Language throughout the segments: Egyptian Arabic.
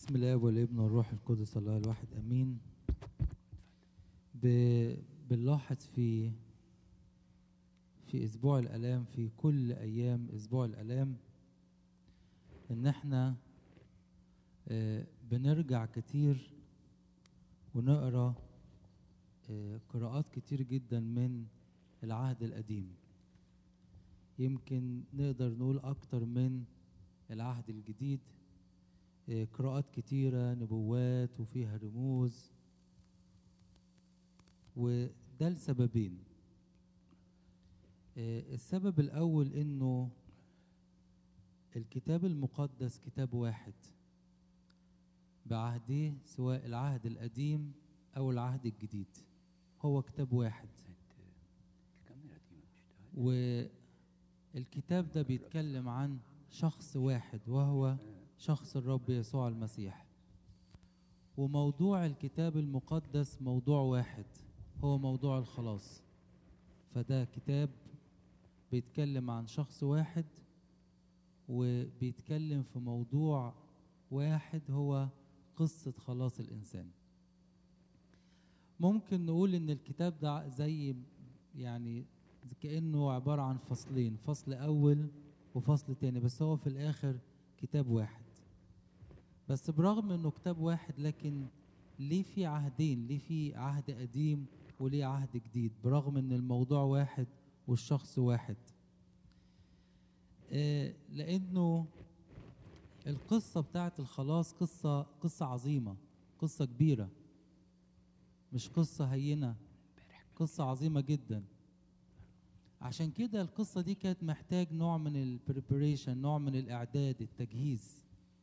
بسم الله والابن والروح القدس الله الواحد امين ب... بنلاحظ في في اسبوع الالام في كل ايام اسبوع الالام ان احنا آه، بنرجع كتير ونقرا آه، قراءات كتير جدا من العهد القديم يمكن نقدر نقول اكتر من العهد الجديد آه، قراءات كتيرة نبوات وفيها رموز وده لسببين آه، السبب الأول إنه الكتاب المقدس كتاب واحد بعهديه سواء العهد القديم أو العهد الجديد هو كتاب واحد الكاميرا دي ما بتشتغل والكتاب ده بيتكلم عن شخص واحد وهو شخص الرب يسوع المسيح وموضوع الكتاب المقدس موضوع واحد هو موضوع الخلاص فده كتاب بيتكلم عن شخص واحد وبيتكلم في موضوع واحد هو قصة خلاص الإنسان ممكن نقول إن الكتاب ده زي يعني كأنه عبارة عن فصلين فصل أول وفصل تاني بس هو في الآخر كتاب واحد بس برغم إنه كتاب واحد لكن ليه في عهدين ليه في عهد قديم وليه عهد جديد برغم إن الموضوع واحد والشخص واحد آه، لأنه القصة بتاعت الخلاص قصة قصة عظيمة قصة كبيرة مش قصة هينة قصة عظيمة جدا عشان كده القصة دي كانت محتاج نوع من البريبريشن نوع من الإعداد التجهيز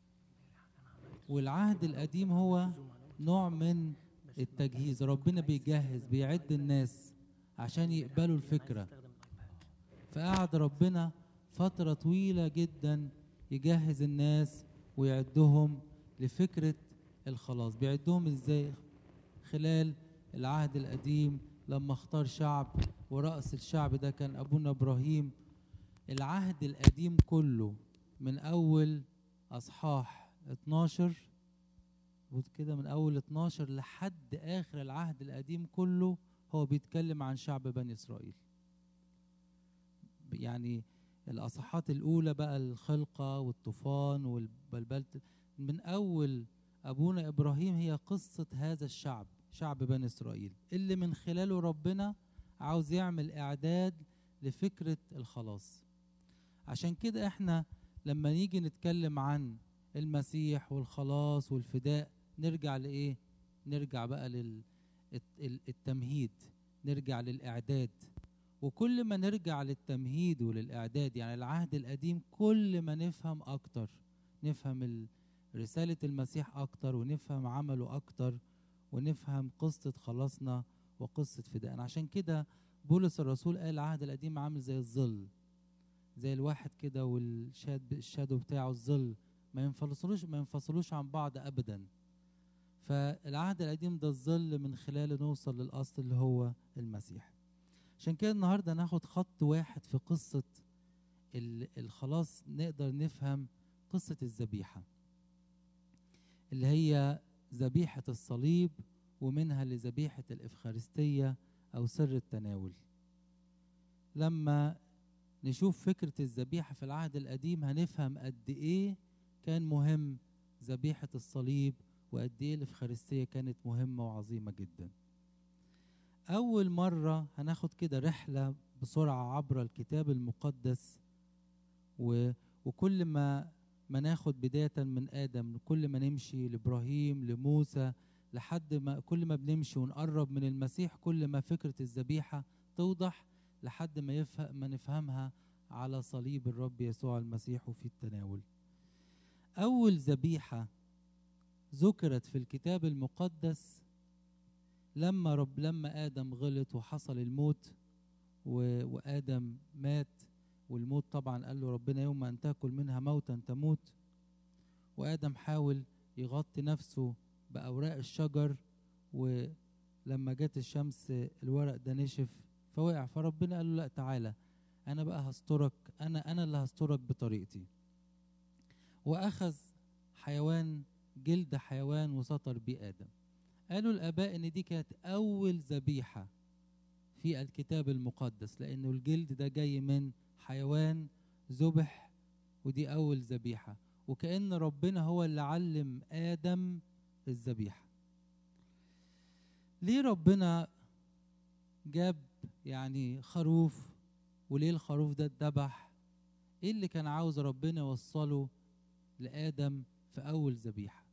والعهد القديم هو نوع من التجهيز ربنا بيجهز بيعد الناس عشان يقبلوا الفكرة فقعد ربنا فترة طويلة جدا يجهز الناس ويعدهم لفكرة الخلاص بيعدهم ازاي خلال العهد القديم لما اختار شعب ورأس الشعب ده كان أبونا إبراهيم العهد القديم كله من أول أصحاح 12 كده من أول 12 لحد آخر العهد القديم كله هو بيتكلم عن شعب بني إسرائيل يعني الأصحاحات الأولى بقى الخلقة والطوفان والبلبلة من أول أبونا إبراهيم هي قصة هذا الشعب شعب بني إسرائيل اللي من خلاله ربنا عاوز يعمل إعداد لفكرة الخلاص عشان كده إحنا لما نيجي نتكلم عن المسيح والخلاص والفداء نرجع لإيه؟ نرجع بقى للتمهيد نرجع للإعداد وكل ما نرجع للتمهيد وللإعداد يعني العهد القديم كل ما نفهم أكتر نفهم ال- رسالة المسيح أكتر ونفهم عمله أكتر ونفهم قصة خلاصنا وقصة فدائنا عشان كده بولس الرسول قال العهد القديم عامل زي الظل زي الواحد كده والشاد الشادو بتاعه الظل ما ينفصلوش ما ينفصلوش عن بعض أبدا فالعهد القديم ده الظل من خلاله نوصل للأصل اللي هو المسيح عشان كده النهارده ناخد خط واحد في قصة ال- الخلاص نقدر نفهم قصة الذبيحة اللي هي ذبيحة الصليب ومنها لذبيحة الإفخارستية أو سر التناول لما نشوف فكرة الذبيحة في العهد القديم هنفهم قد إيه كان مهم ذبيحة الصليب وقد إيه الإفخارستية كانت مهمة وعظيمة جدا أول مرة هناخد كده رحلة بسرعة عبر الكتاب المقدس و... وكل ما ما ناخد بداية من آدم كل ما نمشي لإبراهيم لموسى لحد ما كل ما بنمشي ونقرب من المسيح كل ما فكرة الذبيحة توضح لحد ما يفهم ما نفهمها على صليب الرب يسوع المسيح وفي التناول أول ذبيحة ذكرت في الكتاب المقدس لما رب لما آدم غلط وحصل الموت و... وآدم مات والموت طبعا قال له ربنا يوم أن تأكل منها موتا تموت وآدم حاول يغطي نفسه بأوراق الشجر ولما جت الشمس الورق ده نشف فوقع فربنا قال له لا تعالى أنا بقى هسترك أنا أنا اللي هسترك بطريقتي وأخذ حيوان جلد حيوان وسطر بيه آدم قالوا الآباء إن دي كانت أول ذبيحة في الكتاب المقدس لأنه الجلد ده جاي من حيوان ذبح ودي أول ذبيحة وكأن ربنا هو اللي علم آدم الذبيحة ليه ربنا جاب يعني خروف وليه الخروف ده اتذبح ايه اللي كان عاوز ربنا يوصله لآدم في أول ذبيحة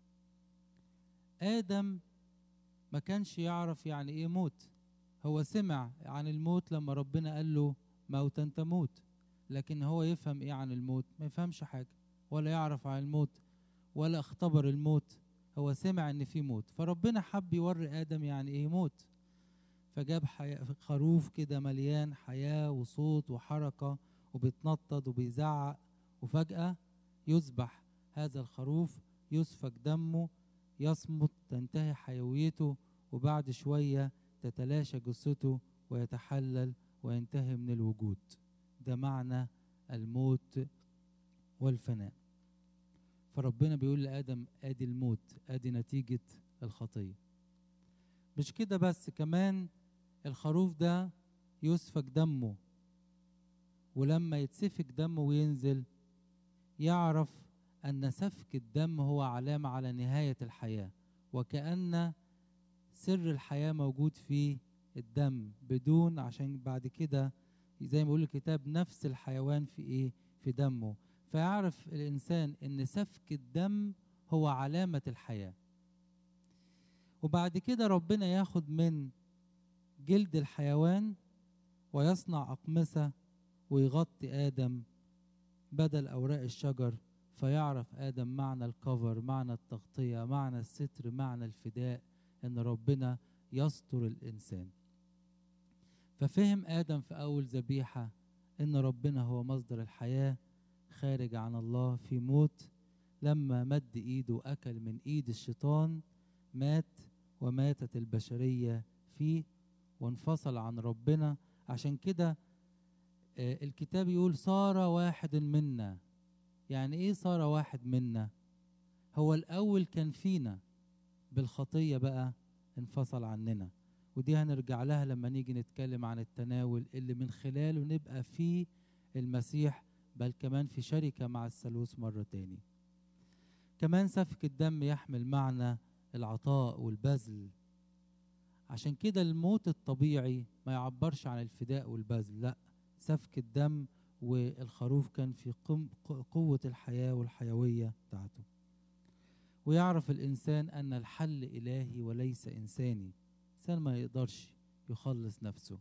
آدم ما كانش يعرف يعني ايه موت هو سمع عن الموت لما ربنا قال له موتا تموت لكن هو يفهم ايه عن الموت ما يفهمش حاجة ولا يعرف عن الموت ولا اختبر الموت هو سمع ان في موت فربنا حب يوري ادم يعني ايه موت فجاب حي... خروف كده مليان حياة وصوت وحركة وبيتنطط وبيزعق وفجأة يذبح هذا الخروف يسفك دمه يصمت تنتهي حيويته وبعد شوية تتلاشى جثته ويتحلل وينتهي من الوجود ده معنى الموت والفناء فربنا بيقول لآدم آدي الموت آدي نتيجة الخطية مش كده بس كمان الخروف ده يسفك دمه ولما يتسفك دمه وينزل يعرف أن سفك الدم هو علامة على نهاية الحياة وكأن سر الحياة موجود في الدم بدون عشان بعد كده زي ما بيقول الكتاب نفس الحيوان في ايه في دمه فيعرف الإنسان أن سفك الدم هو علامة الحياة وبعد كده ربنا ياخد من جلد الحيوان ويصنع أقمصة ويغطي آدم بدل أوراق الشجر فيعرف آدم معنى الكفر معنى التغطية معنى الستر معنى الفداء إن ربنا يستر الإنسان ففهم آدم في أول ذبيحة إن ربنا هو مصدر الحياة خارج عن الله في موت لما مد إيده وأكل من إيد الشيطان مات وماتت البشرية فيه وانفصل عن ربنا عشان كده الكتاب يقول صار واحد منا يعني ايه صار واحد منا هو الاول كان فينا بالخطيه بقى انفصل عننا ودي هنرجع لها لما نيجي نتكلم عن التناول اللي من خلاله نبقى في المسيح بل كمان في شركه مع الثالوث مره تاني كمان سفك الدم يحمل معنى العطاء والبذل عشان كده الموت الطبيعي ما يعبرش عن الفداء والبذل لا سفك الدم والخروف كان في قوة الحياة والحيوية بتاعته ويعرف الإنسان أن الحل إلهي وليس إنساني إنسان ما يقدرش يخلص نفسه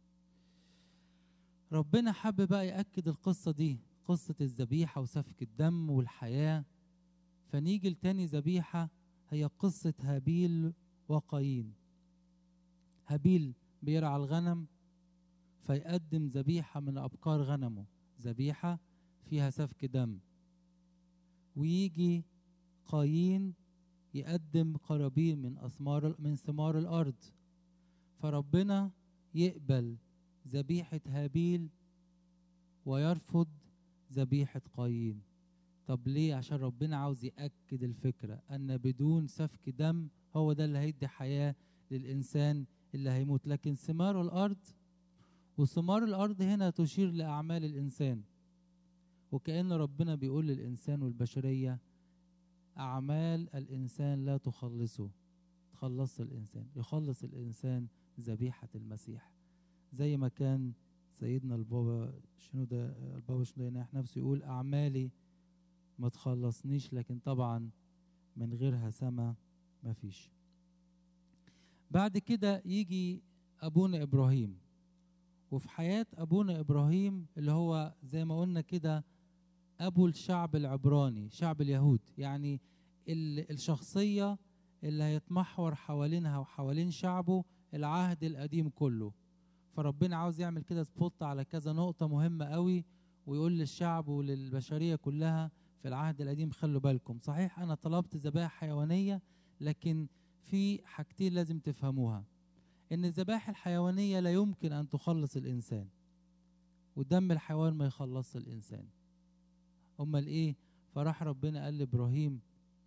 ربنا حب بقى يأكد القصة دي قصة الذبيحة وسفك الدم والحياة فنيجي لتاني ذبيحة هي قصة هابيل وقايين هابيل بيرعى الغنم فيقدم ذبيحة من أبكار غنمه ذبيحة فيها سفك دم ويجي قايين يقدم قرابين من أثمار من ثمار الأرض فربنا يقبل ذبيحة هابيل ويرفض ذبيحة قايين طب ليه عشان ربنا عاوز يأكد الفكرة أن بدون سفك دم هو ده اللي هيدي حياة للإنسان اللي هيموت لكن ثمار الأرض وثمار الأرض هنا تشير لأعمال الإنسان وكأن ربنا بيقول للإنسان والبشرية أعمال الإنسان لا تخلصه تخلص الإنسان يخلص الإنسان ذبيحة المسيح زي ما كان سيدنا البابا شنودة البابا شنودة يناح نفسه يقول أعمالي ما تخلصنيش لكن طبعا من غيرها سما ما فيش بعد كده يجي أبونا إبراهيم وفي حياة أبونا إبراهيم اللي هو زي ما قلنا كده أبو الشعب العبراني شعب اليهود يعني الشخصية اللي هيتمحور حوالينها وحوالين شعبه العهد القديم كله فربنا عاوز يعمل كده سبوت على كذا نقطة مهمة قوي ويقول للشعب وللبشرية كلها في العهد القديم خلوا بالكم صحيح أنا طلبت ذبائح حيوانية لكن في حاجتين لازم تفهموها ان الذبائح الحيوانية لا يمكن ان تخلص الانسان ودم الحيوان ما يخلص الانسان امال ايه فراح ربنا قال لابراهيم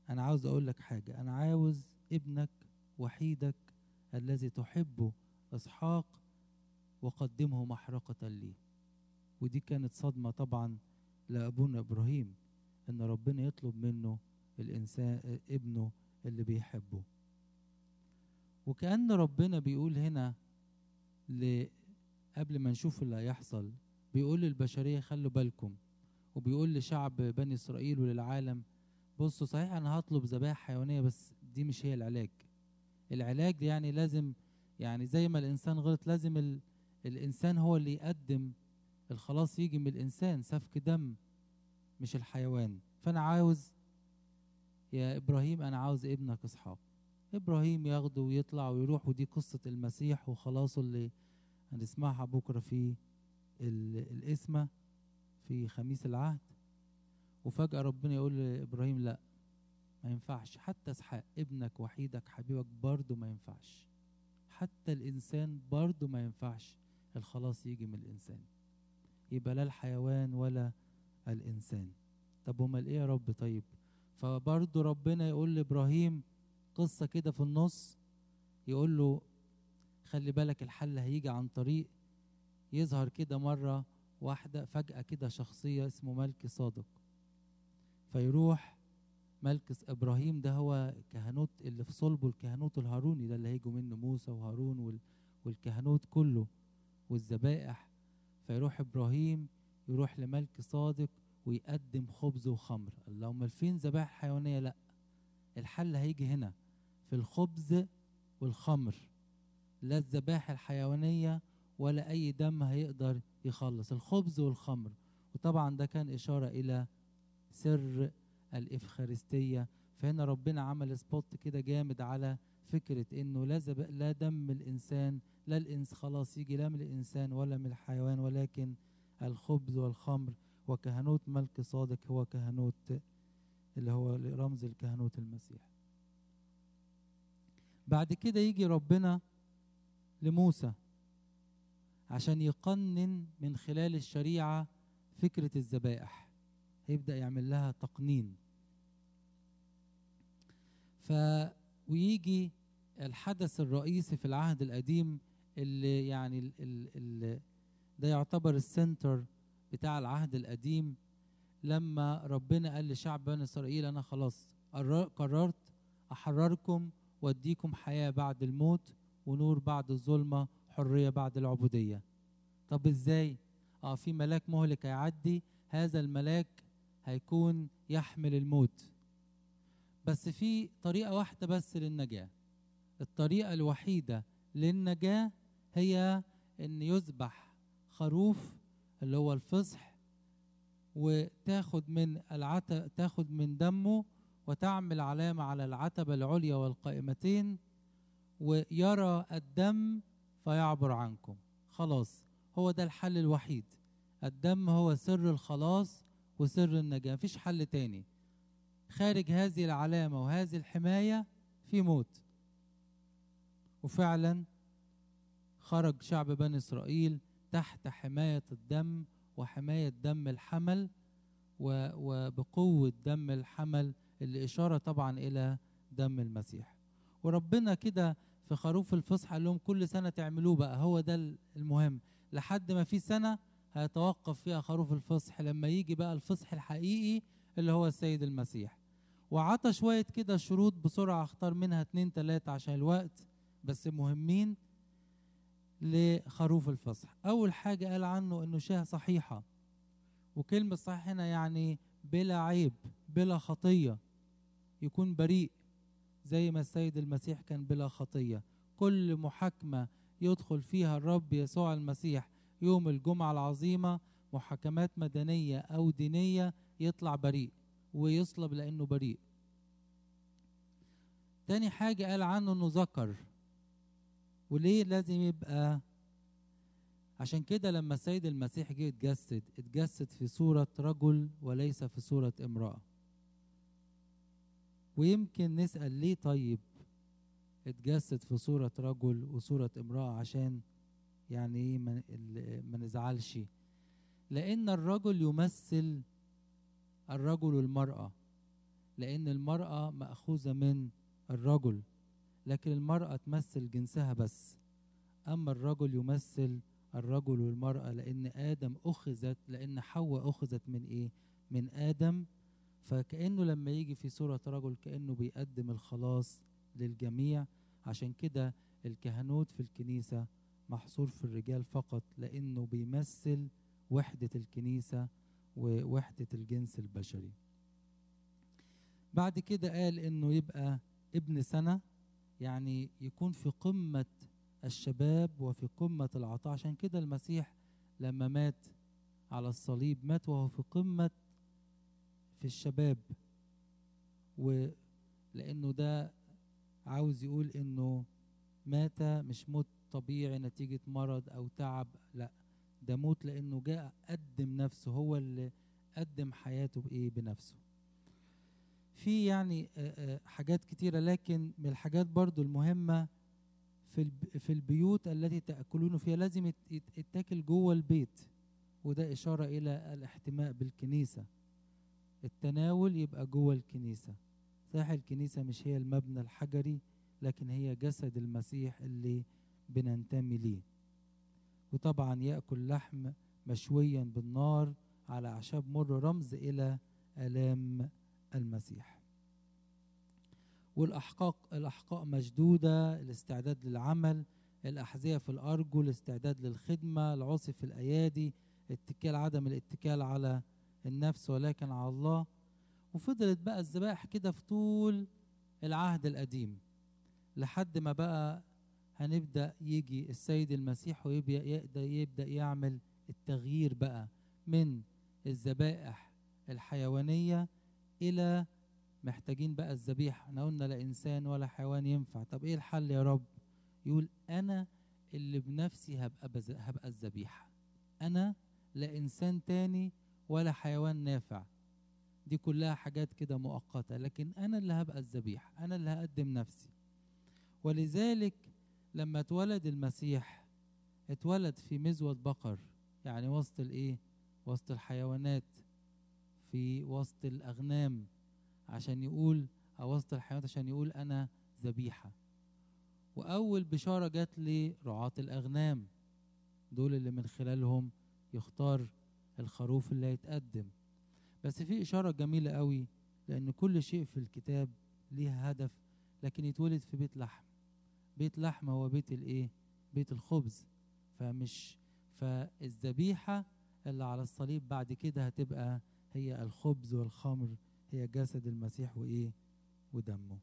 انا عاوز اقول لك حاجه انا عاوز ابنك وحيدك الذي تحبه اسحاق وقدمه محرقه لي ودي كانت صدمه طبعا لابونا ابراهيم ان ربنا يطلب منه الانسان ابنه اللي بيحبه وكأن ربنا بيقول هنا ل قبل ما نشوف اللي هيحصل بيقول للبشرية خلوا بالكم وبيقول لشعب بني إسرائيل وللعالم بصوا صحيح أنا هطلب ذبائح حيوانية بس دي مش هي العلاج العلاج يعني لازم يعني زي ما الإنسان غلط لازم ال... الإنسان هو اللي يقدم الخلاص يجي من الإنسان سفك دم مش الحيوان فأنا عاوز يا إبراهيم أنا عاوز ابنك إسحاق إبراهيم ياخده ويطلع ويروح ودي قصة المسيح وخلاصه اللي هنسمعها بكرة في الاسمة في خميس العهد وفجأة ربنا يقول لإبراهيم لا ما ينفعش حتى اسحاق ابنك وحيدك حبيبك برضه ما ينفعش حتى الإنسان برضه ما ينفعش الخلاص يجي من الإنسان يبقى لا الحيوان ولا الإنسان طب امال إيه يا رب طيب فبرضه ربنا يقول لإبراهيم قصة كده في النص يقول له خلي بالك الحل هيجي عن طريق يظهر كده مرة واحدة فجأة كده شخصية اسمه ملك صادق فيروح ملك إبراهيم ده هو كهنوت اللي في صلبه الكهنوت الهاروني ده اللي هيجوا منه موسى وهارون وال والكهنوت كله والذبائح فيروح إبراهيم يروح لملك صادق ويقدم خبز وخمر اللهم فين ذبائح حيوانية لأ الحل هيجي هنا في الخبز والخمر لا الذبائح الحيوانية ولا أي دم هيقدر يخلص الخبز والخمر وطبعا ده كان إشارة إلى سر الإفخارستية فهنا ربنا عمل سبوت كده جامد على فكرة إنه لا زب... لا دم الإنسان لا الإنس خلاص يجي لا من الإنسان ولا من الحيوان ولكن الخبز والخمر وكهنوت ملك صادق هو كهنوت اللي هو رمز الكهنوت المسيح بعد كده يجي ربنا لموسى عشان يقنن من خلال الشريعة فكرة الذبائح هيبدأ يعمل لها تقنين ف ويجي الحدث الرئيسي في العهد القديم اللي يعني ال ال ال ده يعتبر السنتر بتاع العهد القديم لما ربنا قال لشعب بني اسرائيل انا خلاص قررت احرركم واديكم حياه بعد الموت ونور بعد الظلمه حريه بعد العبوديه طب ازاي اه في ملاك مهلك هيعدي هذا الملاك هيكون يحمل الموت بس في طريقه واحده بس للنجاه الطريقه الوحيده للنجاه هي ان يذبح خروف اللي هو الفصح وتاخد من العتب تاخد من دمه وتعمل علامة على العتبة العليا والقائمتين ويرى الدم فيعبر عنكم خلاص هو ده الحل الوحيد الدم هو سر الخلاص وسر النجاة مفيش حل تاني خارج هذه العلامة وهذه الحماية في موت وفعلا خرج شعب بني إسرائيل تحت حماية الدم وحماية دم الحمل وبقوة دم الحمل اللي إشارة طبعا إلى دم المسيح وربنا كده في خروف الفصح قال لهم كل سنة تعملوه بقى هو ده المهم لحد ما في سنة هيتوقف فيها خروف الفصح لما يجي بقى الفصح الحقيقي اللي هو السيد المسيح وعطى شوية كده شروط بسرعة اختار منها اتنين تلاتة عشان الوقت بس مهمين لخروف الفصح أول حاجة قال عنه إنه شاه صحيحة وكلمة صحيح هنا يعني بلا عيب بلا خطية يكون بريء زي ما السيد المسيح كان بلا خطية كل محاكمة يدخل فيها الرب يسوع المسيح يوم الجمعة العظيمة محاكمات مدنية أو دينية يطلع بريء ويصلب لأنه بريء تاني حاجة قال عنه إنه ذكر وليه لازم يبقى عشان كده لما السيد المسيح جه يتجسد اتجسد في صورة رجل وليس في صورة امرأة ويمكن نسأل ليه طيب اتجسد في صورة رجل وصورة امرأة عشان يعني ايه ما نزعلش لأن الرجل يمثل الرجل والمرأة لأن المرأة مأخوذة من الرجل لكن المرأة تمثل جنسها بس أما الرجل يمثل الرجل والمرأة لأن آدم أخذت لأن حواء أخذت من إيه؟ من آدم فكأنه لما يجي في صورة رجل كأنه بيقدم الخلاص للجميع عشان كده الكهنوت في الكنيسة محصور في الرجال فقط لأنه بيمثل وحدة الكنيسة ووحدة الجنس البشري بعد كده قال إنه يبقى ابن سنة يعني يكون في قمة الشباب وفي قمة العطاء عشان كده المسيح لما مات على الصليب مات وهو في قمة في الشباب ولأنه ده عاوز يقول إنه مات مش موت طبيعي نتيجة مرض أو تعب لا ده موت لأنه جاء قدم نفسه هو اللي قدم حياته بإيه بنفسه في يعني حاجات كتيرة لكن من الحاجات برضو المهمة في في البيوت التي تأكلون فيها لازم يتاكل جوه البيت وده إشارة إلى الاحتماء بالكنيسة التناول يبقى جوه الكنيسة صحيح الكنيسة مش هي المبنى الحجري لكن هي جسد المسيح اللي بننتمي ليه وطبعا يأكل لحم مشويا بالنار على أعشاب مر رمز إلى آلام المسيح والأحقاق الأحقاء مشدودة الاستعداد للعمل الأحذية في الأرجل الاستعداد للخدمة العصي في الأيادي اتكال عدم الاتكال على النفس ولكن على الله وفضلت بقى الذبائح كده في طول العهد القديم لحد ما بقى هنبدأ يجي السيد المسيح ويبدأ يقدر يبدأ يعمل التغيير بقى من الذبائح الحيوانية إلى محتاجين بقى الذبيحة احنا قلنا لا إنسان ولا حيوان ينفع طب إيه الحل يا رب يقول أنا اللي بنفسي هبقى بز... هبقى الذبيحة أنا لا إنسان تاني ولا حيوان نافع دي كلها حاجات كده مؤقتة لكن أنا اللي هبقى الذبيحة أنا اللي هقدم نفسي ولذلك لما اتولد المسيح اتولد في مزود بقر يعني وسط الايه وسط الحيوانات في وسط الاغنام عشان يقول او وسط الحيوانات عشان يقول انا ذبيحه واول بشاره جات لي رعاه الاغنام دول اللي من خلالهم يختار الخروف اللي هيتقدم بس في اشاره جميله قوي لان كل شيء في الكتاب ليه هدف لكن يتولد في بيت لحم بيت لحم هو بيت الايه بيت الخبز فمش فالذبيحه اللي على الصليب بعد كده هتبقى هي الخبز والخمر هي جسد المسيح وايه ودمه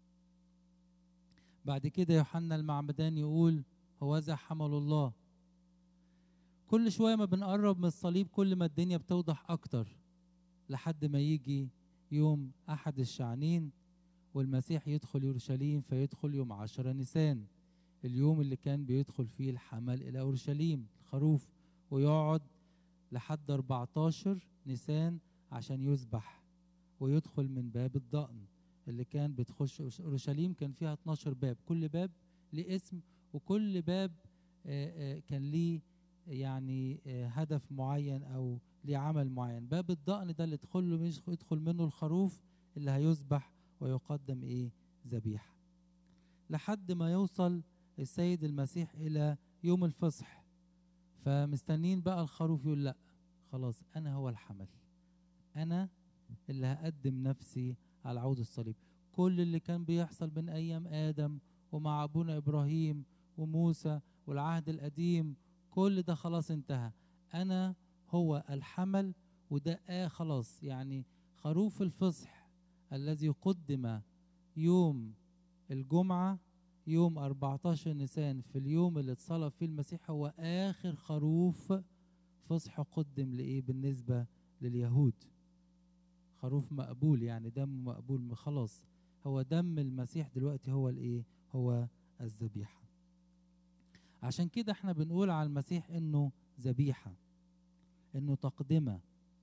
بعد كده يوحنا المعمدان يقول هوذا حمل الله كل شويه ما بنقرب من الصليب كل ما الدنيا بتوضح اكتر لحد ما يجي يوم احد الشعنين والمسيح يدخل يورشليم فيدخل يوم عشرة نيسان اليوم اللي كان بيدخل فيه الحمل إلى أورشليم الخروف ويقعد لحد 14 نيسان عشان يذبح ويدخل من باب الضأن اللي كان بتخش أورشليم كان فيها 12 باب كل باب ليه اسم وكل باب آآ آآ كان ليه يعني هدف معين أو ليه عمل معين باب الضأن ده اللي يدخل له يدخل منه الخروف اللي هيذبح ويقدم ايه ذبيحه لحد ما يوصل السيد المسيح الى يوم الفصح فمستنين بقى الخروف يقول لا خلاص انا هو الحمل انا اللي هقدم نفسي على عود الصليب كل اللي كان بيحصل من ايام ادم ومع ابونا ابراهيم وموسى والعهد القديم كل ده خلاص انتهى انا هو الحمل وده آه خلاص يعني خروف الفصح الذي قدم يوم الجمعة يوم 14 نيسان في اليوم اللي اتصلب فيه المسيح هو آخر خروف فصح قدم لإيه بالنسبة لليهود خروف مقبول يعني دم مقبول خلاص هو دم المسيح دلوقتي هو الإيه هو الذبيحة عشان كده احنا بنقول على المسيح انه ذبيحة انه تقدمة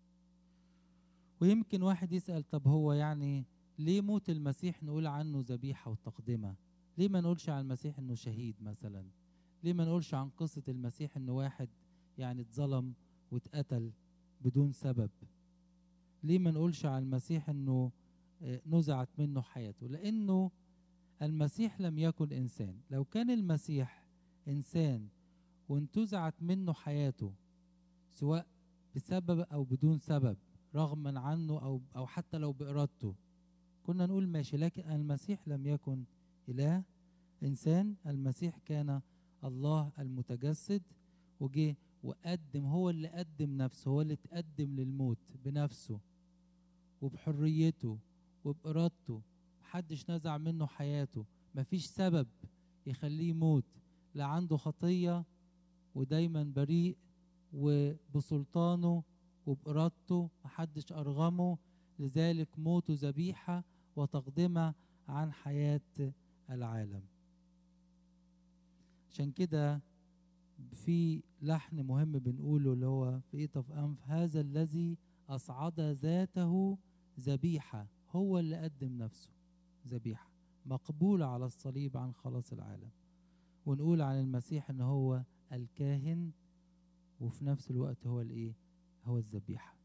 ويمكن واحد يسأل طب هو يعني ليه موت المسيح نقول عنه ذبيحة وتقدمة ليه ما نقولش عن المسيح انه شهيد مثلا ليه ما نقولش عن قصة المسيح انه واحد يعني اتظلم واتقتل بدون سبب ليه ما نقولش عن المسيح انه آه، نزعت منه حياته لأنه المسيح لم يكن إنسان لو كان المسيح إنسان وانتزعت منه حياته سواء بسبب أو بدون سبب رغما عنه أو أو حتى لو بإرادته كنا نقول ماشي لكن المسيح لم يكن إله إنسان المسيح كان الله المتجسد وجه وقدم هو اللي قدم نفسه هو اللي تقدم للموت بنفسه وبحريته وبإرادته محدش نزع منه حياته مفيش سبب يخليه يموت لا عنده خطية ودايما بريء وبسلطانه وبإرادته محدش أرغمه لذلك موته ذبيحة وتقدمة عن حياة العالم عشان كده في لحن مهم بنقوله اللي هو في إيه طف أنف هذا الذي أصعد ذاته ذبيحة هو اللي قدم نفسه ذبيحة مقبولة على الصليب عن خلاص العالم ونقول عن المسيح ان هو الكاهن وفي نفس الوقت هو الايه هو الذبيحة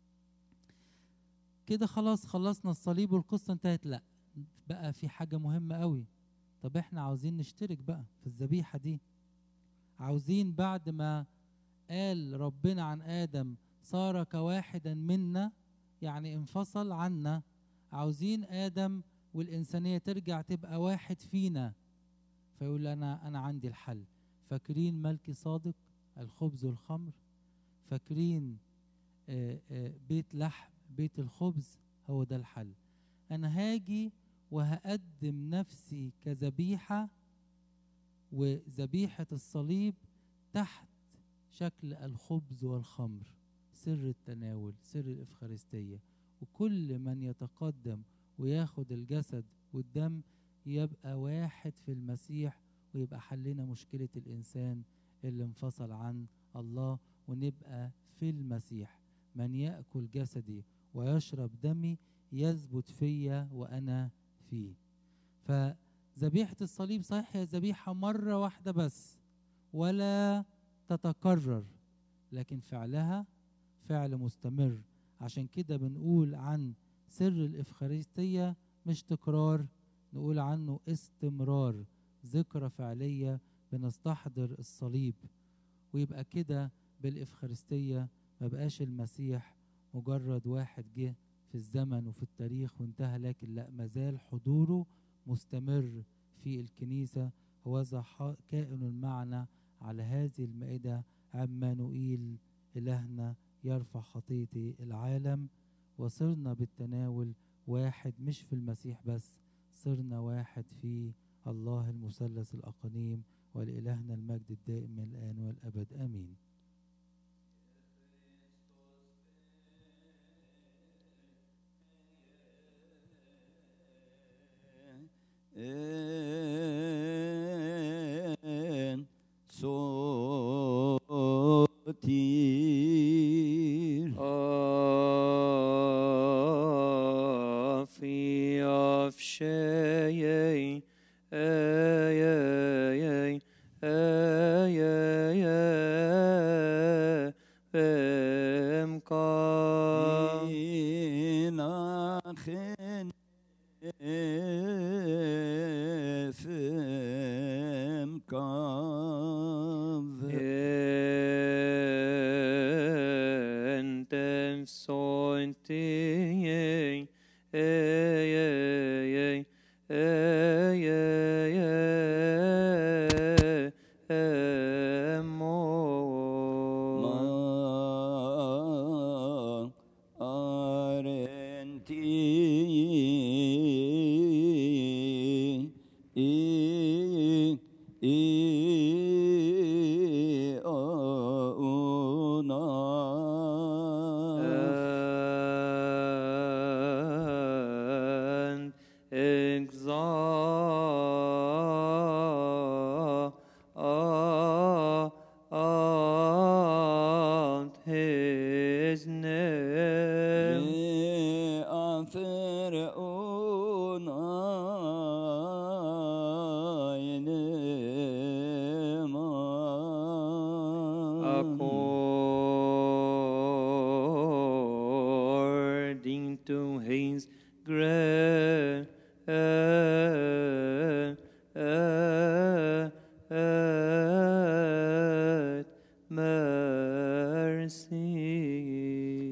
كده خلاص خلصنا الصليب والقصة انتهت لا بقى في حاجة مهمة قوي طب احنا عاوزين نشترك بقى في الذبيحة دي عاوزين بعد ما قال ربنا عن آدم صار كواحدا منا يعني انفصل عنا عاوزين آدم والإنسانية ترجع تبقى واحد فينا فيقول أنا أنا عندي الحل فاكرين ملكي صادق الخبز والخمر فاكرين آه، آه، بيت لحم بيت الخبز هو ده الحل أنا هاجي وهقدم نفسي كذبيحة وذبيحة الصليب تحت شكل الخبز والخمر سر التناول سر الإفخارستية وكل من يتقدم وياخد الجسد والدم يبقى واحد في المسيح ويبقى حلنا مشكلة الإنسان اللي انفصل عن الله ونبقى في المسيح من يأكل جسدي ويشرب دمي يثبت فيا وأنا فيه فذبيحة الصليب صحيح هي ذبيحة مرة واحدة بس ولا تتكرر لكن فعلها فعل مستمر عشان كده بنقول عن سر الإفخارستية مش تكرار نقول عنه استمرار ذكرى فعلية بنستحضر الصليب ويبقى كده بالإفخارستية ما بقاش المسيح مجرد واحد جه في الزمن وفي التاريخ وانتهى لكن لا مازال حضوره مستمر في الكنيسة هوذا ح- كائن معنا على هذه المائدة عمانوئيل إلهنا يرفع خطية العالم وصرنا بالتناول واحد مش في المسيح بس صرنا واحد في الله المثلث الأقانيم ولإلهنا المجد الدائم من الآن والأبد آمين en sotir Afi of Shei, ay, ay, ay, ay, ay, Emka. inachen efem kav Entem sointi, ay, ay, ay, ay, ay, ay, emo. ma arenti i i auna and exalt his name. according to his grace